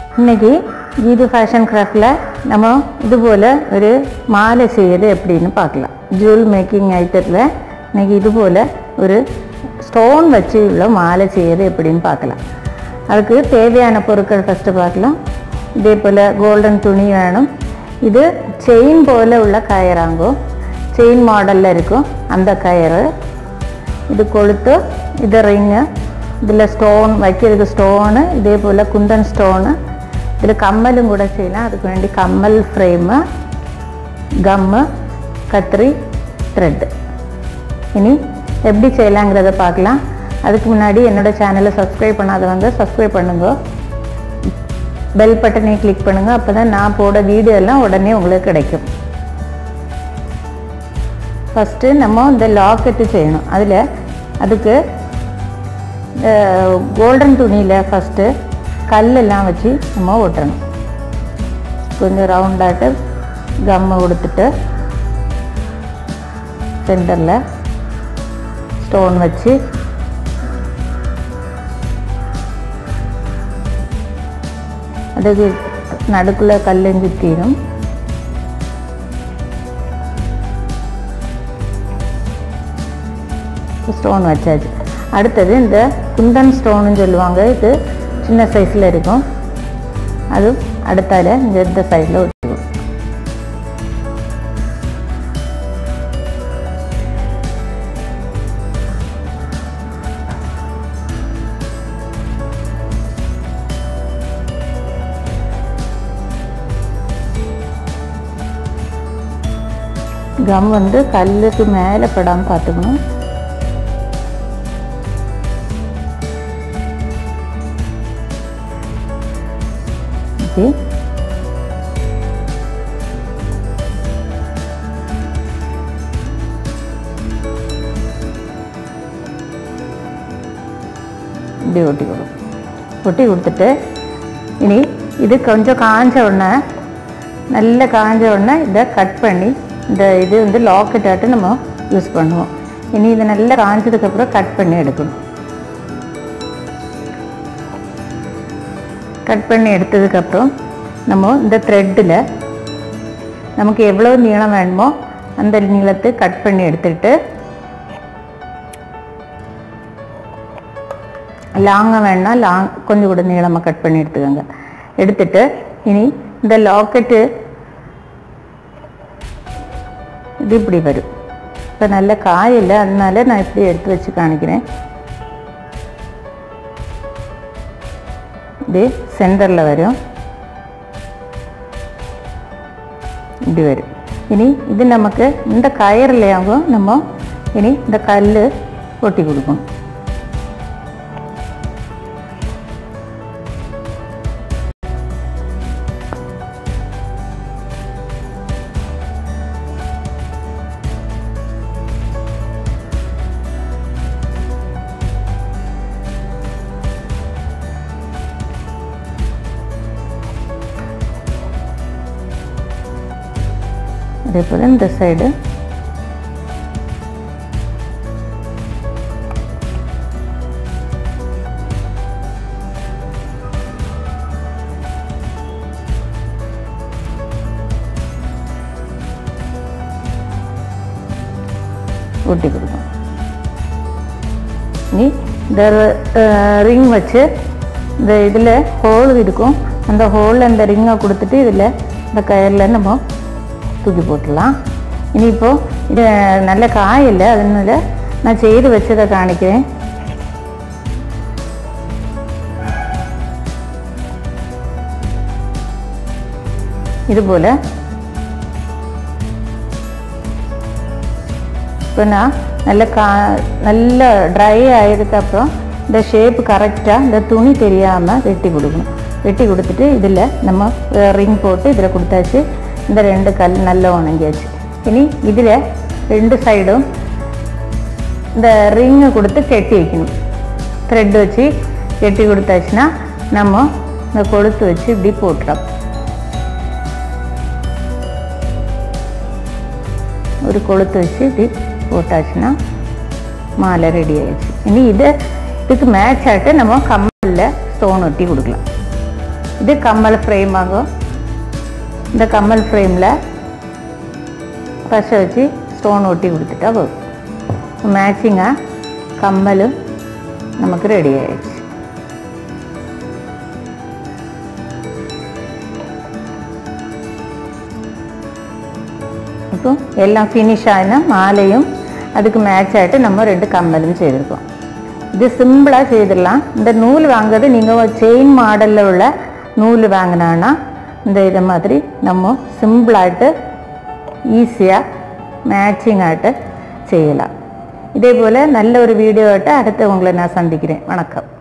இன்னைக்கு கீது ஃபேஷன் கிராஃப்டில் நம்ம இதுபோல் ஒரு மாலை செய்யறது எப்படின்னு பார்க்கலாம் ஜுவல் மேக்கிங் ஐட்டத்தில் இன்னைக்கு இதுபோல் ஒரு ஸ்டோன் வச்சு உள்ள மாலை செய்யறது எப்படின்னு பார்க்கலாம் அதுக்கு தேவையான பொருட்கள் ஃபஸ்ட்டு பார்க்கலாம் இதே போல் கோல்டன் துணி வேணும் இது செயின் போல் உள்ள கயறாங்கோ செயின் மாடலில் இருக்கும் அந்த கயறு இது கொளுத்து இது ரிங்கு இதில் ஸ்டோன் வைக்கிறதுக்கு ஸ்டோனு இதே போல் குந்தன் ஸ்டோனு இதில் கம்மலும் கூட செய்யலாம் அதுக்கு வேண்டி கம்மல் ஃப்ரேமு கம்மு கத்திரி த்ரெட்டு இனி எப்படி செய்யலாங்கிறத பார்க்கலாம் அதுக்கு முன்னாடி என்னோட சேனலை சப்ஸ்கிரைப் பண்ணாதவங்க சப்ஸ்கிரைப் பண்ணுங்க பெல் பட்டனை கிளிக் பண்ணுங்க அப்போ தான் நான் போட வீடியோ எல்லாம் உடனே உங்களுக்கு கிடைக்கும் ஃபஸ்ட்டு நம்ம இந்த லாக்கெட்டு செய்யணும் அதில் அதுக்கு கோல்டன் துணியில் ஃபஸ்ட்டு கல்லெல்லாம் வச்சு நம்ம ஒட்டணும் கொஞ்சம் ரவுண்டாட்டு கம்மு கொடுத்துட்டு சென்டரில் ஸ்டோன் வச்சு அதுக்கு நடுக்குள்ள கல்லும் சுற்றிடும் ஸ்டோன் வச்சாச்சு அடுத்தது இந்த குந்தன் ஸ்டோனுன்னு சொல்லுவாங்க இது சின்ன சைஸில் இருக்கும் அது அடுத்தால இந்த இந்த சைடில் ஒட்டிக்கும் கம் வந்து கல்லுக்கு மேலே படாமல் பார்த்துக்கணும் ஓகே இப்படி ஒட்டி கொடுக்கும் ஒட்டி கொடுத்துட்டு இனி இது கொஞ்சம் காஞ்ச உடனே நல்ல காஞ்ச உடனே இதை கட் பண்ணி இந்த இது வந்து லாக்கெட் ஆட்டு நம்ம யூஸ் பண்ணுவோம் இனி இதை நல்லா காஞ்சதுக்கப்புறம் கட் பண்ணி எடுக்கணும் கட் பண்ணி எடுத்ததுக்கப்புறம் நம்ம இந்த த்ரெட்டில் நமக்கு எவ்வளோ நீளம் வேணுமோ அந்த நீளத்தை கட் பண்ணி எடுத்துட்டு லாங்காக வேணா லாங் கொஞ்சம் கூட நீளமாக கட் பண்ணி எடுத்துக்கோங்க எடுத்துட்டு இனி இந்த லாக்கெட்டு இது இப்படி வரும் இப்போ நல்ல காயில் அதனால நான் இப்படி எடுத்து வச்சு காணிக்கிறேன் இது சென்டரில் வரும் இப்படி வரும் இனி இது நமக்கு இந்த கயர்லையாகும் நம்ம இனி இந்த கல் ஒட்டி கொடுக்கணும் அதே போல் இந்த சைடு ஒட்டி கொடுக்கும் நீ இந்த ரிங் வச்சு இந்த இதில் ஹோல் இருக்கும் அந்த ஹோலில் இந்த ரிங்கை கொடுத்துட்டு இதில் இந்த கயரில் நம்ம தூக்கி போட்டுடலாம் இனி இப்போ இது நல்ல காயில் அதனால நான் செய்து வச்சதை காணிக்கிறேன் இதுபோல் இப்போ நான் நல்ல கா நல்ல ட்ரை ஆகிடுக்கப்புறம் இந்த ஷேப் கரெக்டாக இந்த துணி தெரியாமல் வெட்டி கொடுக்கணும் வெட்டி கொடுத்துட்டு இதில் நம்ம ரிங் போட்டு இதில் கொடுத்தாச்சு இந்த ரெண்டு கல் நல்லா உணங்கியாச்சு இனி இதில் ரெண்டு சைடும் இந்த ரிங்கை கொடுத்து கெட்டி வைக்கணும் த்ரெட் வச்சு கெட்டி கொடுத்தாச்சுன்னா நம்ம இந்த கொளுத்து வச்சு இப்படி போட்டுறோம் ஒரு கொளுத்து வச்சு இப்படி போட்டாச்சுன்னா மாலை ரெடி ஆயிடுச்சு இனி இதை இதுக்கு மேட்ச் ஆகிட்டு நம்ம கம்மலில் ஸ்டோன் ஒட்டி கொடுக்கலாம் இது கம்மல் ஃப்ரேம் ஆகும் இந்த கம்மல் ஃப்ரேமில் பசை வச்சு ஸ்டோன் ஒட்டி கொடுத்துட்டா போதும் மேட்சிங்காக கம்மலும் நமக்கு ரெடி ஆயிடுச்சு இப்போ எல்லாம் ஃபினிஷ் ஆகினா மாலையும் அதுக்கு மேட்ச் ஆகிட்டு நம்ம ரெண்டு கம்மலும் செய்திருக்கோம் இது சிம்பிளாக செய்திடலாம் இந்த நூல் வாங்குறது நீங்கள் செயின் மாடலில் உள்ள நூல் வாங்கினான்னா இந்த இதை மாதிரி நம்ம சிம்பிளாയിട്ട് ஈஸியாக மேட்சிங் ஆகிட்டு செய்யலாம் இதே போல் நல்ல ஒரு வீடியோ ஆகிட்டு அடுத்து உங்களை நான் சந்திக்கிறேன் வணக்கம்